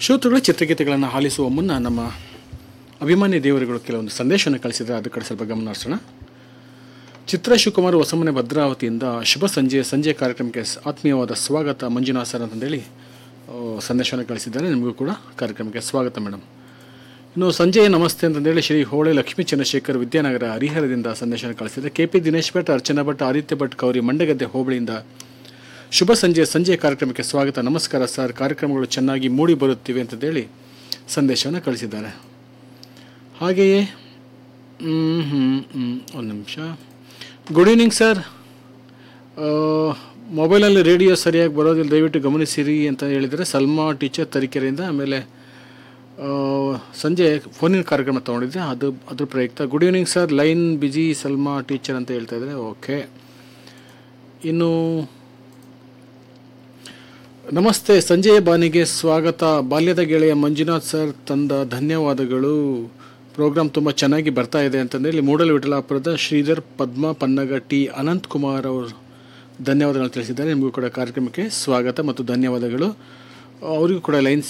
ಶ್ರೋತೃಗಳ ಚಿತ್ರಗೀತೆಗಳನ್ನು ಆಲಿಸುವ ಮುನ್ನ ನಮ್ಮ ಅಭಿಮಾನಿ ದೇವರುಗಳು ಕೆಲವೊಂದು ಸಂದೇಶವನ್ನು ಕಳಿಸಿದರೆ ಅದು ಕಡೆ ಸ್ವಲ್ಪ ಗಮನ ಹರಿಸೋಣ ಚಿತ್ರ ಶಿವಕುಮಾರ್ ಹೊಸಮನೆ ಭದ್ರಾವತಿಯಿಂದ ಶುಭ ಸಂಜೆ ಸಂಜೆ ಕಾರ್ಯಕ್ರಮಕ್ಕೆ ಸ್- ಆತ್ಮೀಯವಾದ ಸ್ವಾಗತ ಮಂಜುನಾಥ್ ಸರ್ ಅಂತಂದೇಳಿ ಆ, ಸಂದೇಶವನ್ನು ಕಳಿಸಿದ್ದಾರೆ ನಿಮಗೂ ಕೂಡ ಕಾರ್ಯಕ್ರಮಕ್ಕೆ ಸ್ವಾಗತ ಮೇಡಮ್ ಇನ್ನು ಸಂಜೆ ನಮಸ್ತೆ ಅಂತಂದೇಳಿ ಶ್ರೀ ಹೋಳೆ ಲಕ್ಷ್ಮೀ ಚಂದ್ರಶೇಖರ್ ವಿದ್ಯಾನಗರ ಹರಿಹರದಿಂದ ಸಂದೇಶನ ಕಳಿಸಿದ್ದಾರೆ ಕೆ ಪಿ ದಿನೇಶ್ ಭಟ್ ಅರ್ಚನಾ ಭಟ್ ಆದಿತ್ಯ ಭಟ್ ಕೌರಿ ಮಂಡಗದ್ದೆ ಹೋಬಳಿಯಿಂದ ಶುಭ ಸಂಜೆ ಸಂಜೆ ಕಾರ್ಯಕ್ರಮಕ್ಕೆ ಸ್ವಾಗತ ನಮಸ್ಕಾರ ಸರ್ ಕಾರ್ಯಕ್ರಮಗಳು ಚೆನ್ನಾಗಿ ಮೂಡಿ ಬರುತ್ತಿವೆ ಅಂತಂದೇಳಿ ಸಂದೇಶವನ್ನು ಕಳಿಸಿದ್ದಾರೆ ಹಾಗೆಯೇ ಹ್ಮ್, ಹ್ಮ್, ಹ್ಮ್, ಒಂದು ನಿಮಿಷ ಗುಡ್ ಈವ್ನಿಂಗ್ ಸರ್ ಮೊಬೈಲಲ್ಲಿ ರೇಡಿಯೋ ಸರಿಯಾಗಿ ಬರೋದಿಲ್ಲ ದಯವಿಟ್ಟು ಗಮನಿಸಿರಿ ಅಂತ ಹೇಳಿದರೆ ಸಲ್ಮಾ ಟೀಚರ್ ತರೀಕೆರೆಯಿಂದ ಆಮೇಲೆ ಆ, ಸಂಜೆ ಫೋನಿನ ಕಾರ್ಯಕ್ರಮ ತೊಗೊಂಡಿದ್ದೆ ಅದು ಅದ್ರ ಪ್ರಯುಕ್ತ good evening sir line busy Salma teacher ಅಂತ ಹೇಳ್ತಾ ಇದ್ದಾರೆ ಓಕೆ ಇನ್ನು ನಮಸ್ತೆ ಸಂಜೆಯ ಬಾನಿಗೆ ಸ್ವಾಗತ ಬಾಲ್ಯದ ಗೆಳೆಯ ಮಂಜುನಾಥ್ ಸರ್ ತಂದ ಧನ್ಯವಾದಗಳು ಪ್ರೋಗ್ರಾಮ್ ತುಂಬ ಚೆನ್ನಾಗಿ ಬರ್ತಾ ಇದೆ ಅಂತಂದೇಳಿ ಮೂಡಲ ವಿಠಲಾಪುರದ ಶ್ರೀಧರ್ ಪದ್ಮ ಪನ್ನಗ ಟಿ ಅನಂತ್ ಕುಮಾರ್ ಅವರು ಧನ್ಯವಾದಗಳು ತಿಳಿಸಿದ್ದಾರೆ ನಿಮಗೂ ಕೂಡ ಕಾರ್ಯಕ್ರಮಕ್ಕೆ ಸ್ವಾಗತ ಮತ್ತು ಧನ್ಯವಾದಗಳು ಅವರಿಗೂ ಕೂಡ ಲೈನ್